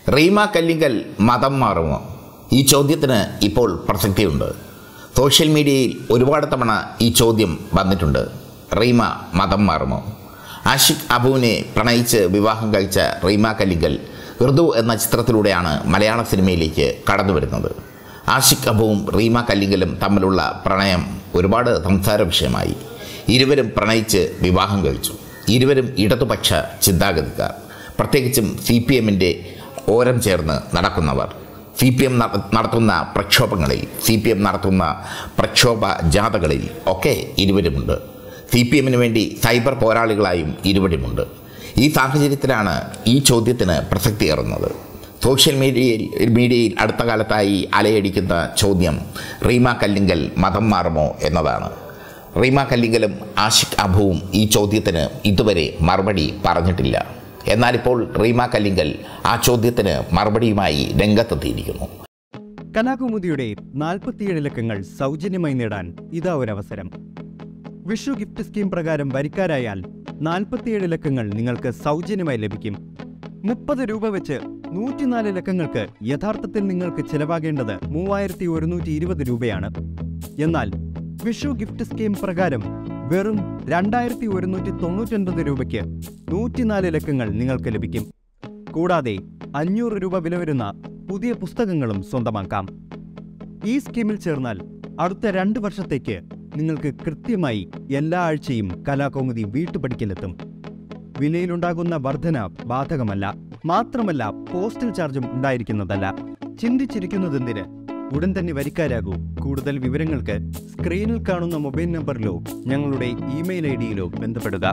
റീമ കല്ലിങ്കൽ മതം മാറുമോ ഈ ചോദ്യത്തിന് ഇപ്പോൾ പ്രസക്തിയുണ്ട് സോഷ്യൽ മീഡിയയിൽ ഒരുപാട് തവണ ഈ ചോദ്യം വന്നിട്ടുണ്ട് റീമ മതം മാറുമോ ആഷിഖ് അബുവിനെ പ്രണയിച്ച് വിവാഹം കഴിച്ച റീമ കല്ലിങ്കൽ ഋതു എന്ന ചിത്രത്തിലൂടെയാണ് മലയാള സിനിമയിലേക്ക് കടന്നു വരുന്നത് ആഷിഖ് അബുവും റീമ കല്ലിങ്കലും തമ്മിലുള്ള പ്രണയം ഒരുപാട് സംസാര വിഷയമായി ഇരുവരും പ്രണയിച്ച് വിവാഹം കഴിച്ചു ഇരുവരും ഇടതുപക്ഷ ചിന്താഗതിക്കാർ പ്രത്യേകിച്ചും സി പി എമ്മിൻ്റെ ഓരം ചേർന്ന് നടക്കുന്നവർ സി പി എം നടത്തുന്ന പ്രക്ഷോഭങ്ങളിൽ സി പി എം നടത്തുന്ന പ്രക്ഷോഭ ജാഥകളിൽ ഒക്കെ ഇരുവരുമുണ്ട് സി പി എമ്മിന് വേണ്ടി സൈബർ പോരാളികളായും ഇരുവരുമുണ്ട് ഈ സാഹചര്യത്തിലാണ് ഈ ചോദ്യത്തിന് പ്രസക്തിയേറുന്നത് സോഷ്യൽ മീഡിയയിൽ മീഡിയയിൽ അടുത്ത കാലത്തായി അലയടിക്കുന്ന ചോദ്യം റീമ കല്ലിങ്കൽ മതം മാറുമോ എന്നതാണ് റീമ കല്ലിങ്കലും ആഷിഖ് അബുവും ഈ ചോദ്യത്തിന് ഇതുവരെ മറുപടി പറഞ്ഞിട്ടില്ല എന്നാൽ ഇപ്പോൾ റീമ കല്ലിങ്കൽ ആ ചോദ്യത്തിന് മറുപടിയുമായി രംഗത്തെത്തിയിരിക്കുന്നു കലാകുമുദിയുടെ നാൽപ്പത്തിയേഴ് ലക്കങ്ങൾ സൗജന്യമായി നേടാൻ ഇതാ ഒരവസരം വിഷു ഗിഫ്റ്റ് സ്കീം പ്രകാരം വരിക്കാരായാൽ നാൽപ്പത്തിയേഴ് ലക്കങ്ങൾ നിങ്ങൾക്ക് സൗജന്യമായി ലഭിക്കും മുപ്പത് രൂപ വെച്ച് നൂറ്റിനാല് ലക്കങ്ങൾക്ക് യഥാർത്ഥത്തിൽ നിങ്ങൾക്ക് ചിലവാകേണ്ടത് മൂവായിരത്തി ഒരുന്നൂറ്റി ഇരുപത് രൂപയാണ് എന്നാൽ വിഷു ഗിഫ്റ്റ് സ്കീം പ്രകാരം വെറും രണ്ടായിരത്തി ഒരുന്നൂറ്റി തൊണ്ണൂറ്റൊൻപത് രൂപയ്ക്ക് നൂറ്റിനാല് ലക്കങ്ങൾ നിങ്ങൾക്ക് ലഭിക്കും കൂടാതെ അഞ്ഞൂറ് രൂപ വില വരുന്ന പുതിയ പുസ്തകങ്ങളും സ്വന്തമാക്കാം ഈ സ്കീമിൽ ചേർന്നാൽ അടുത്ത രണ്ട് വർഷത്തേക്ക് നിങ്ങൾക്ക് കൃത്യമായി എല്ലാ ആഴ്ചയും കലാകൗമുദി വീട്ടുപടിക്കലെത്തും വിലയിലുണ്ടാകുന്ന വർധന ബാധകമല്ല മാത്രമല്ല പോസ്റ്റൽ ചാർജും ഉണ്ടായിരിക്കുന്നതല്ല ചിന്തിച്ചിരിക്കുന്നതെന്തിന് ഉടൻ തന്നെ വരിക്കാരാകൂ കൂടുതൽ വിവരങ്ങൾക്ക് സ്ക്രീനിൽ കാണുന്ന മൊബൈൽ നമ്പറിലോ ഞങ്ങളുടെ ഇമെയിൽ ഐ ഡിയിലോ ബന്ധപ്പെടുക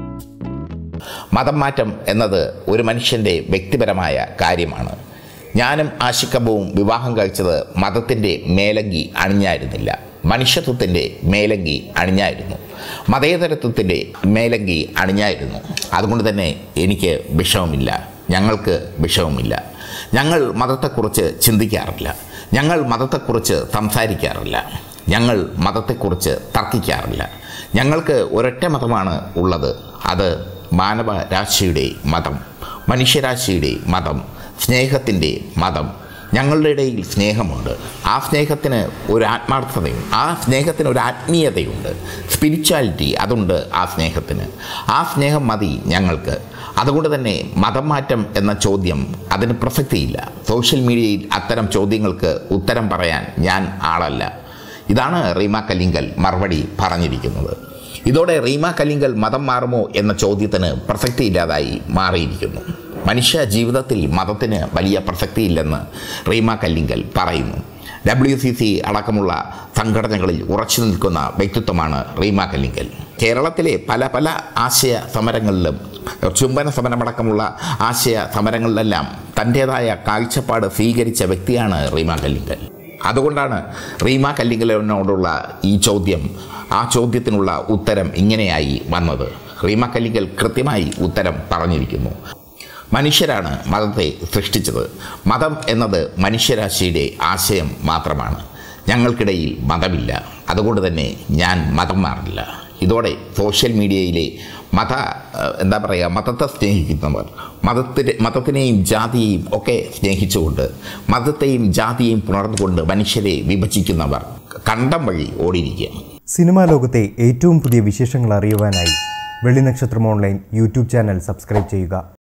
മതം മാറ്റം എന്നത് ഒരു മനുഷ്യൻ്റെ വ്യക്തിപരമായ കാര്യമാണ് ഞാനും ആഷിക്കബവും വിവാഹം കഴിച്ചത് മതത്തിൻ്റെ മേലങ്കി അണിഞ്ഞായിരുന്നില്ല മനുഷ്യത്വത്തിൻ്റെ മേലങ്കി അണിഞ്ഞായിരുന്നു മതേതരത്വത്തിൻ്റെ മേലങ്കി അണിഞ്ഞായിരുന്നു അതുകൊണ്ട് തന്നെ എനിക്ക് വിഷമമില്ല ഞങ്ങൾക്ക് വിഷമമില്ല ഞങ്ങൾ മതത്തെക്കുറിച്ച് ചിന്തിക്കാറില്ല ഞങ്ങൾ മതത്തെക്കുറിച്ച് സംസാരിക്കാറില്ല ഞങ്ങൾ മതത്തെക്കുറിച്ച് തർക്കിക്കാറില്ല ഞങ്ങൾക്ക് ഒരൊറ്റ മതമാണ് ഉള്ളത് അത് മാനവരാശിയുടെ മതം മനുഷ്യരാശിയുടെ മതം സ്നേഹത്തിൻ്റെ മതം ഞങ്ങളുടെ ഇടയിൽ സ്നേഹമുണ്ട് ആ സ്നേഹത്തിന് ഒരു ആത്മാർത്ഥതയും ആ സ്നേഹത്തിന് ഒരു ആത്മീയതയുണ്ട് സ്പിരിച്വാലിറ്റി അതുണ്ട് ആ സ്നേഹത്തിന് ആ സ്നേഹം മതി ഞങ്ങൾക്ക് അതുകൊണ്ട് തന്നെ മതം മാറ്റം എന്ന ചോദ്യം അതിന് പ്രസക്തിയില്ല സോഷ്യൽ മീഡിയയിൽ അത്തരം ചോദ്യങ്ങൾക്ക് ഉത്തരം പറയാൻ ഞാൻ ആളല്ല ഇതാണ് റീമ കലിങ്കൽ മറുപടി പറഞ്ഞിരിക്കുന്നത് ഇതോടെ റീമ കലിങ്കൽ മതം മാറുമോ എന്ന ചോദ്യത്തിന് പ്രസക്തിയില്ലാതായി മാറിയിരിക്കുന്നു മനുഷ്യ ജീവിതത്തിൽ മതത്തിന് വലിയ പ്രസക്തിയില്ലെന്ന് റീമ കല്ലിങ്കൽ പറയുന്നു ഡബ്ല്യു സി സി അടക്കമുള്ള സംഘടനകളിൽ ഉറച്ചു നിൽക്കുന്ന വ്യക്തിത്വമാണ് റീമ കല്ലിങ്കൽ കേരളത്തിലെ പല പല ആശയ സമരങ്ങളിലും ചുംബന സമരമടക്കമുള്ള ആശയ സമരങ്ങളിലെല്ലാം തൻ്റേതായ കാഴ്ചപ്പാട് സ്വീകരിച്ച വ്യക്തിയാണ് റീമ കല്ലിങ്കൽ അതുകൊണ്ടാണ് റീമ കല്ലിങ്കലിനോടുള്ള ഈ ചോദ്യം ആ ചോദ്യത്തിനുള്ള ഉത്തരം ഇങ്ങനെയായി വന്നത് റീമ കല്ലിങ്കൽ കൃത്യമായി ഉത്തരം പറഞ്ഞിരിക്കുന്നു മനുഷ്യരാണ് മതത്തെ സൃഷ്ടിച്ചത് മതം എന്നത് മനുഷ്യരാശിയുടെ ആശയം മാത്രമാണ് ഞങ്ങൾക്കിടയിൽ മതമില്ല അതുകൊണ്ട് തന്നെ ഞാൻ മതം മാറില്ല ഇതോടെ സോഷ്യൽ മീഡിയയിലെ മത ഏഹ്, എന്താ പറയുക മതത്തെ സ്നേഹിക്കുന്നവർ മതത്തിൻ്റെ മതത്തിനെയും ജാതിയെയും ഒക്കെ സ്നേഹിച്ചുകൊണ്ട് മതത്തെയും ജാതിയെയും പുണർന്നുകൊണ്ട് മനുഷ്യരെ വിഭജിക്കുന്നവർ കണ്ടം വഴി ഓടിയിരിക്കുകയാണ് സിനിമാ ലോകത്തെ ഏറ്റവും പുതിയ വിശേഷങ്ങൾ അറിയുവാനായി Vellinakshatram online YouTube channel subscribe ചെയ്യുക